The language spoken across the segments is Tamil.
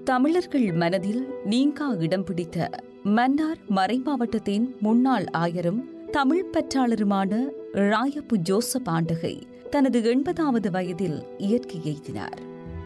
தமிழர்கள் மனதில் நீங்கா இடம் பிடித்த மன்னார் மறைமாவட்டத்தின் முன்னாள் ஆயரும் தமிழ் பற்றாளருமான ராயப்பு ஜோசப் ஆண்டகை தனது எண்பதாவது வயதில் இயற்கை எய்தினார்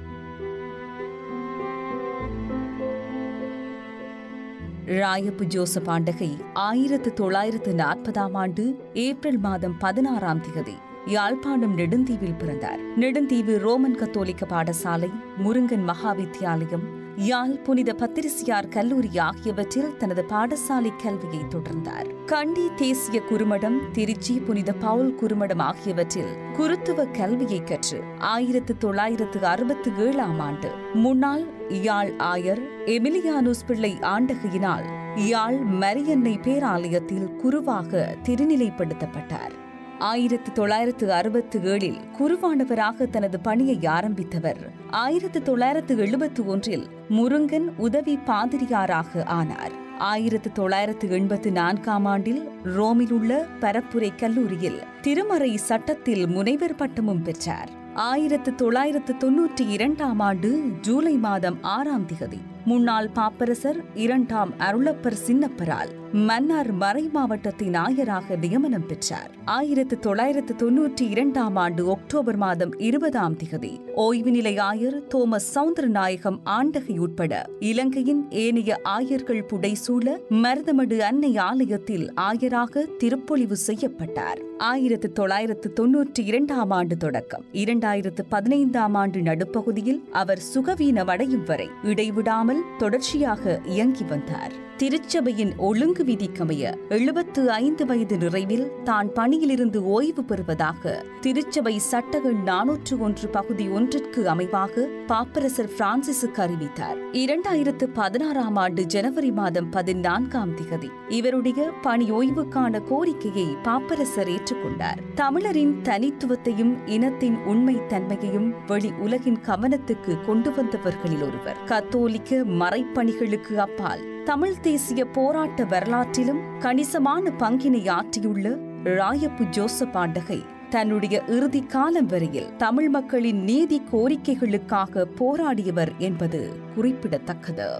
ராயப்பு ஜோசப் ஆண்டகை ஆயிரத்து தொள்ளாயிரத்து நாற்பதாம் ஆண்டு ஏப்ரல் மாதம் பதினாறாம் திகதி யாழ்ப்பாணம் நெடுந்தீவில் பிறந்தார் நெடுந்தீவு ரோமன் கத்தோலிக்க பாடசாலை முருங்கன் மகா வித்தியாலயம் யாழ் புனித பத்திரிசியார் கல்லூரி ஆகியவற்றில் தனது பாடசாலை கல்வியை தொடர்ந்தார் கண்டி தேசிய குறுமடம் திருச்சி புனித பவுல் குறுமடம் ஆகியவற்றில் குருத்துவ கல்வியை கற்று ஆயிரத்து தொள்ளாயிரத்து அறுபத்தி ஏழாம் ஆண்டு முன்னாள் யாழ் ஆயர் எமிலியானூஸ் பிள்ளை ஆண்டகையினால் யாழ் மரியன்னை பேராலயத்தில் குருவாக திருநிலைப்படுத்தப்பட்டார் ஆயிரத்து தொள்ளாயிரத்து அறுபத்து ஏழில் குருவானவராக தனது பணியை ஆரம்பித்தவர் ஆயிரத்து தொள்ளாயிரத்து எழுபத்து ஒன்றில் முருங்கன் உதவி பாதிரியாராக ஆனார் ஆயிரத்து தொள்ளாயிரத்து எண்பத்து நான்காம் ஆண்டில் ரோமில் உள்ள பரப்புரை கல்லூரியில் திருமறை சட்டத்தில் முனைவர் பட்டமும் பெற்றார் ஆயிரத்து தொள்ளாயிரத்து தொன்னூற்றி இரண்டாம் ஆண்டு ஜூலை மாதம் ஆறாம் திகதி முன்னாள் பாப்பரசர் இரண்டாம் அருளப்பர் சின்னப்பரால் மன்னார் மறை மாவட்டத்தின் ஆயராக நியமனம் பெற்றார் ஆயிரத்து தொள்ளாயிரத்து தொன்னூற்றி இரண்டாம் ஆண்டு அக்டோபர் மாதம் இருபதாம் திகதி ஓய்வு நிலை ஆயர் தோமஸ் சவுந்தரநாயகம் ஆண்டகை உட்பட இலங்கையின் ஏனைய ஆயர்கள் புடைசூழ மருதமடு அன்னை ஆலயத்தில் ஆயராக திருப்பொழிவு செய்யப்பட்டார் ஆயிரத்து தொள்ளாயிரத்து தொன்னூற்றி இரண்டாம் ஆண்டு தொடக்கம் இரண்டாயிரத்து பதினைந்தாம் ஆண்டு நடுப்பகுதியில் அவர் சுகவீனமடையும் வரை இடைவிடாமல் தொடர்ச்சியாக இயங்கி வந்தார் திருச்சபையின் ஒழுங்கு விதிக்கமைய எழுபத்து ஐந்து வயது நிறைவில் தான் பணியிலிருந்து ஓய்வு பெறுவதாக திருச்சபை சட்டகன் நானூற்று ஒன்று பகுதி ஒன்றிற்கு அமைவாக பாப்பரசர் பிரான்சிஸுக்கு அறிவித்தார் இரண்டாயிரத்து பதினாறாம் ஆண்டு ஜனவரி மாதம் பதினான்காம் திகதி இவருடைய பணி ஓய்வுக்கான கோரிக்கையை பாப்பரசர் ஏற்றுக்கொண்டார் தமிழரின் தனித்துவத்தையும் இனத்தின் உண்மை தன்மையையும் வெளி உலகின் கவனத்துக்கு கொண்டு வந்தவர்களில் ஒருவர் கத்தோலிக்க மறைப்பணிகளுக்கு அப்பால் தமிழ் தேசிய போராட்ட வரலாற்றிலும் கணிசமான பங்கினை ஆற்றியுள்ள ராயப்பு ஜோசப் ஆண்டகை தன்னுடைய இறுதி காலம் வரையில் தமிழ் மக்களின் நீதி கோரிக்கைகளுக்காக போராடியவர் என்பது குறிப்பிடத்தக்கது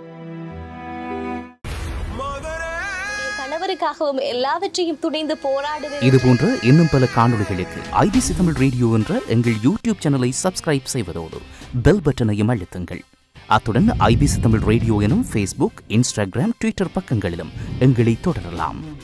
கணவருக்காகவும் எல்லாவற்றையும் துணிந்து போராடுவேன் இது போன்ற இன்னும் பல காணொளிகளுக்கு ஐபிசி தமிழ் ரேடியோ என்ற எங்கள் யூடியூப் சேனலை சப்ஸ்கிரைப் செய்வதோடு பெல் பட்டனையும் அழுத்துங்கள் அத்துடன் ஐபிசி தமிழ் ரேடியோ எனும் ஃபேஸ்புக் இன்ஸ்டாகிராம் ட்விட்டர் பக்கங்களிலும் எங்களை தொடரலாம்